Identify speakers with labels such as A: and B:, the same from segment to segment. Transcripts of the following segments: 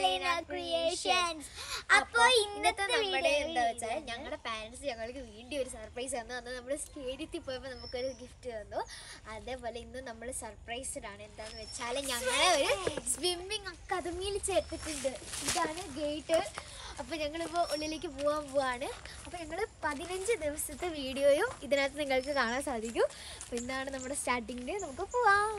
A: Aleena creations അപ്പോൾ ഇന്നത്തെ
B: നമ്മുടെ
A: വീഡിയോ
B: എന്താ വെച്ചാൽ ഞങ്ങളുടെ പാരൻസ് ഞങ്ങൾക്ക് വീണ്ടും ഒരു സർപ്രൈസ് തന്നു അന്ന് നമ്മൾ സ്റ്റേഡിയത്തിൽ പോയപ്പോൾ നമുക്കൊരു ഗിഫ്റ്റ് തന്നു അതേപോലെ ഇന്ന് നമ്മൾ സർപ്രൈസ്ഡ് ആണ് എന്താന്ന് വെച്ചാൽ ഞങ്ങളെ ഒരു സ്വിമ്മിങ് അക്കാദമിയിൽ ചേർത്തിട്ടുണ്ട് ഇതാണ് ഗേറ്റ് അപ്പോൾ ഞങ്ങളിപ്പോൾ ഉള്ളിലേക്ക് പോകാൻ പോവാണ് അപ്പോൾ ഞങ്ങൾ പതിനഞ്ച് ദിവസത്തെ വീഡിയോയും ഇതിനകത്ത് നിങ്ങൾക്ക് കാണാൻ സാധിക്കും അപ്പോൾ ഇന്നാണ് നമ്മുടെ സ്റ്റാർട്ടിങ് ഡേ നമുക്ക് പോവാം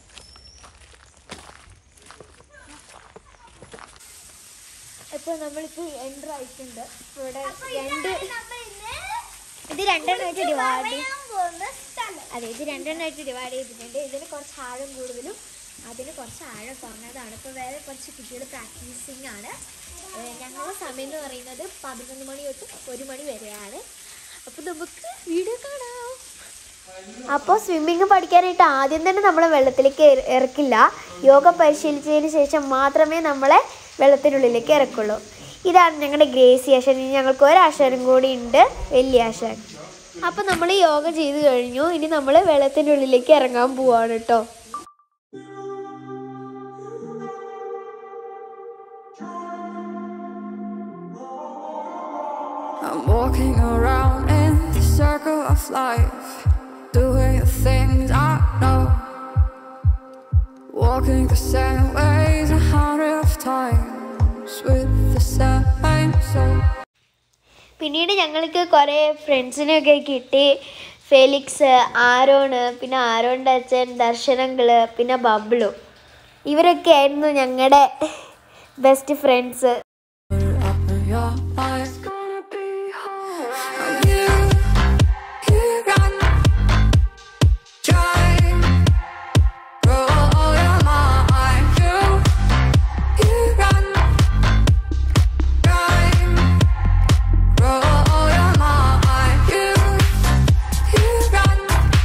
B: ഇപ്പോൾ നമ്മളിപ്പോൾ എൻ്റർ ആയിട്ടുണ്ട് ഇപ്പോൾ ഇവിടെ രണ്ട് ഇത് രണ്ടെണ്ണമായിട്ട് ഡിവൈഡ് അതെ ഇത് രണ്ടെണ്ണമായിട്ട് ഡിവൈഡ് ചെയ്തിട്ടുണ്ട് ഇതിന് കുറച്ച് ആഴം കൂടുതലും അതിന് കുറച്ച് ആഴം കുറഞ്ഞതാണ് ഇപ്പോൾ വേറെ കുറച്ച് കുട്ടികൾ പ്രാക്ടീസിങ് ആണ് ഏഹ് ഞങ്ങളുടെ സമയം എന്ന് പറയുന്നത് പതിനൊന്ന് മണി തൊട്ട് ഒരു മണി വരെയാണ് അപ്പോൾ നമുക്ക് വീഡിയോ കാണാം അപ്പോൾ സ്വിമ്മിങ് പഠിക്കാനായിട്ട് ആദ്യം തന്നെ നമ്മളെ വെള്ളത്തിലേക്ക് ഇറ- ഇറക്കില്ല യോഗ പരിശീലിച്ചതിന് ശേഷം മാത്രമേ നമ്മളെ വെള്ളത്തിനുള്ളിലേക്ക് ഇറക്കുള്ളൂ ഇതാണ് ഞങ്ങളുടെ ഗ്രേസി ആശാൻ ഇനി ഞങ്ങൾക്ക് ഒരാശാനും കൂടി ഉണ്ട് വലിയ ആശാൻ അപ്പോൾ നമ്മൾ യോഗ ചെയ്ത് കഴിഞ്ഞു ഇനി നമ്മൾ വെള്ളത്തിൻ്റെ ഉള്ളിലേക്ക് ഇറങ്ങാൻ പോവാണ് കേട്ടോ
C: I'm walking around in the circle of life, doing the things I know. Walking the same ways a hundred of times with the same soul.
B: പിന്നീട് ഞങ്ങൾക്ക് കുറേ ഫ്രണ്ട്സിനെയൊക്കെ കിട്ടി ഫെലിക്സ് ആരോണ് പിന്നെ ആരോണിൻ്റെ അച്ഛൻ ദർശനങ്ങള് പിന്നെ ബബ്ലു ഇവരൊക്കെ ആയിരുന്നു ഞങ്ങളുടെ best friends
C: Put it up in your mind. It's gonna be hard. And you, you run, drive, roll your mind. You, you run, drive, roll your mind. You, you run,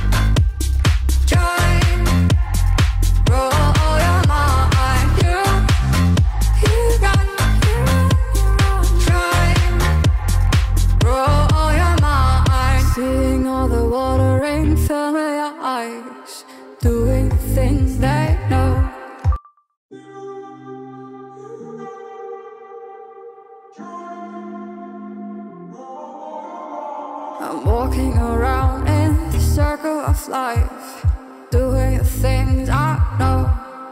C: drive, roll your mind. You. You run, you run, try roll your mind. Seeing all the watering fill your eyes, doing the things they know. I'm walking around in the circle of life, doing the things I know.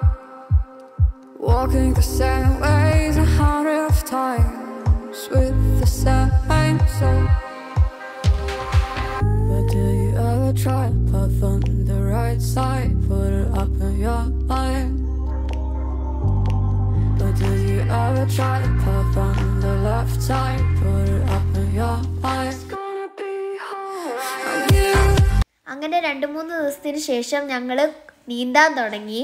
C: Walking the same ways a hundred of times with the same soul. But do you ever try to path on the right side? Put it up in your mind. But do you ever try to path on the left side? Put it up in your mind. It's gonna be hard. And you
B: അങ്ങനെ രണ്ട് മൂന്ന് ദിവസത്തിന് ശേഷം ഞങ്ങൾ നീന്താൻ തുടങ്ങി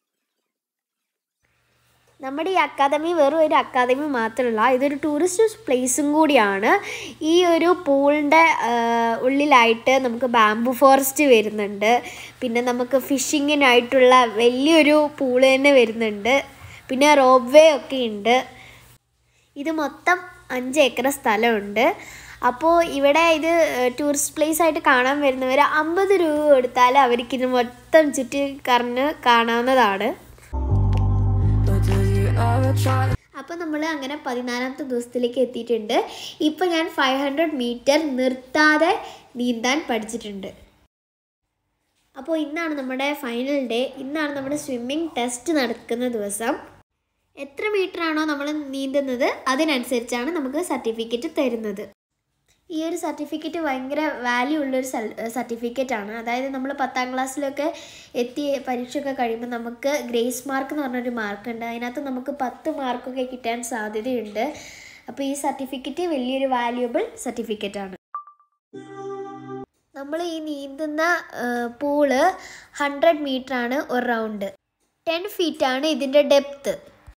B: നമ്മുടെ ഈ അക്കാദമി വെറും ഒരു അക്കാദമി മാത്രമല്ല ഇതൊരു ടൂറിസ്റ്റ് പ്ലേസും കൂടിയാണ് ഈ ഒരു പൂളിൻ്റെ ഉള്ളിലായിട്ട് നമുക്ക് ബാംബു ഫോറസ്റ്റ് വരുന്നുണ്ട് പിന്നെ നമുക്ക് ഫിഷിങ്ങിനായിട്ടുള്ള വലിയൊരു പൂള് തന്നെ വരുന്നുണ്ട് പിന്നെ റോപ്പ് വേ ഒക്കെ ഉണ്ട് ഇത് മൊത്തം അഞ്ച് ഏക്കർ സ്ഥലമുണ്ട് അപ്പോൾ ഇവിടെ ഇത് ടൂറിസ്റ്റ് പ്ലേസ് ആയിട്ട് കാണാൻ വരുന്നവർ അമ്പത് രൂപ കൊടുത്താൽ അവർക്ക് ഇത് മൊത്തം ചുറ്റി കറങ്ങ് കാണാവുന്നതാണ്
C: But do you ever try to
B: അപ്പോൾ നമ്മൾ അങ്ങനെ പതിനാലാമത്തെ ദിവസത്തിലേക്ക് എത്തിയിട്ടുണ്ട് ഇപ്പോൾ ഞാൻ ഫൈവ് ഹൺഡ്രഡ് മീറ്റർ നിർത്താതെ നീന്താൻ പഠിച്ചിട്ടുണ്ട് അപ്പോൾ ഇന്നാണ് നമ്മുടെ ഫൈനൽ ഡേ ഇന്നാണ് നമ്മുടെ സ്വിമ്മിംഗ് ടെസ്റ്റ് നടക്കുന്ന ദിവസം എത്ര മീറ്റർ ആണോ നമ്മൾ നീന്തുന്നത് അതിനനുസരിച്ചാണ് നമുക്ക് സർട്ടിഫിക്കറ്റ് തരുന്നത് ഈ ഒരു സർട്ടിഫിക്കറ്റ് ഭയങ്കര വാല്യൂ ഉള്ളൊരു സർട്ടിഫിക്കറ്റ് ആണ് അതായത് നമ്മൾ പത്താം ക്ലാസ്സിലൊക്കെ എത്തി പരീക്ഷയൊക്കെ കഴിയുമ്പോൾ നമുക്ക് ഗ്രേസ് മാർക്ക് എന്ന് പറഞ്ഞൊരു മാർക്ക് ഉണ്ട് അതിനകത്ത് നമുക്ക് പത്ത് മാർക്കൊക്കെ കിട്ടാൻ സാധ്യതയുണ്ട് അപ്പോൾ ഈ സർട്ടിഫിക്കറ്റ് വലിയൊരു വാല്യുബിൾ സർട്ടിഫിക്കറ്റ് ആണ് നമ്മൾ ഈ നീന്തുന്ന പൂള് ഹൺഡ്രഡ് മീറ്റർ ആണ് ഒരു റൗണ്ട് ടെൻ ഫീറ്റ് ആണ് ഇതിൻ്റെ ഡെപ്ത്ത്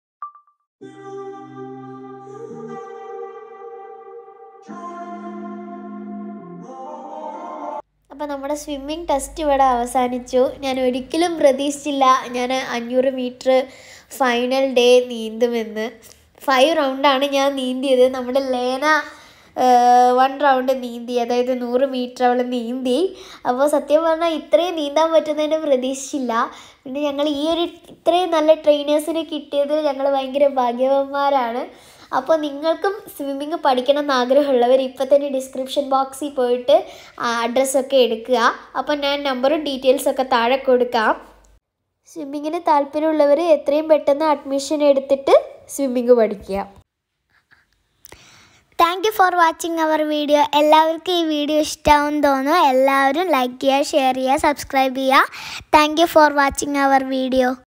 B: അപ്പോൾ നമ്മുടെ സ്വിമ്മിങ് ടെസ്റ്റ് ഇവിടെ അവസാനിച്ചു ഞാൻ ഒരിക്കലും പ്രതീക്ഷിച്ചില്ല ഞാൻ അഞ്ഞൂറ് മീറ്റർ ഫൈനൽ ഡേ നീന്തുമെന്ന് ഫൈവ് റൗണ്ടാണ് ഞാൻ നീന്തിയത് നമ്മുടെ ലേന വൺ റൗണ്ട് നീന്തി അതായത് നൂറ് മീറ്റർ അവൾ നീന്തി അപ്പോൾ സത്യം പറഞ്ഞാൽ ഇത്രയും നീന്താൻ പറ്റുന്നതിന് പ്രതീക്ഷിച്ചില്ല പിന്നെ ഞങ്ങൾ ഈ ഒരു ഇത്രയും നല്ല ട്രെയിനേഴ്സിനെ കിട്ടിയത് ഞങ്ങൾ ഭയങ്കര ഭാഗ്യവന്മാരാണ് അപ്പോൾ നിങ്ങൾക്കും സ്വിമ്മിങ് പഠിക്കണം എന്ന് ആഗ്രഹമുള്ളവർ ഇപ്പോൾ തന്നെ ഡിസ്ക്രിപ്ഷൻ ബോക്സിൽ പോയിട്ട് അഡ്രസ്സൊക്കെ എടുക്കുക അപ്പോൾ ഞാൻ നമ്പറും ഡീറ്റെയിൽസൊക്കെ താഴെ കൊടുക്കാം സ്വിമ്മിങ്ങിന് താല്പര്യമുള്ളവർ എത്രയും പെട്ടെന്ന് അഡ്മിഷൻ എടുത്തിട്ട് സ്വിമ്മിങ് പഠിക്കുക
A: thank you for watching our video എല്ലാവർക്കും ഈ വീഡിയോ ഇഷ്ടമാവും തോന്നുന്നു എല്ലാവരും ലൈക്ക് ചെയ്യുക ഷെയർ ചെയ്യുക സബ്സ്ക്രൈബ് ചെയ്യുക thank you for watching our video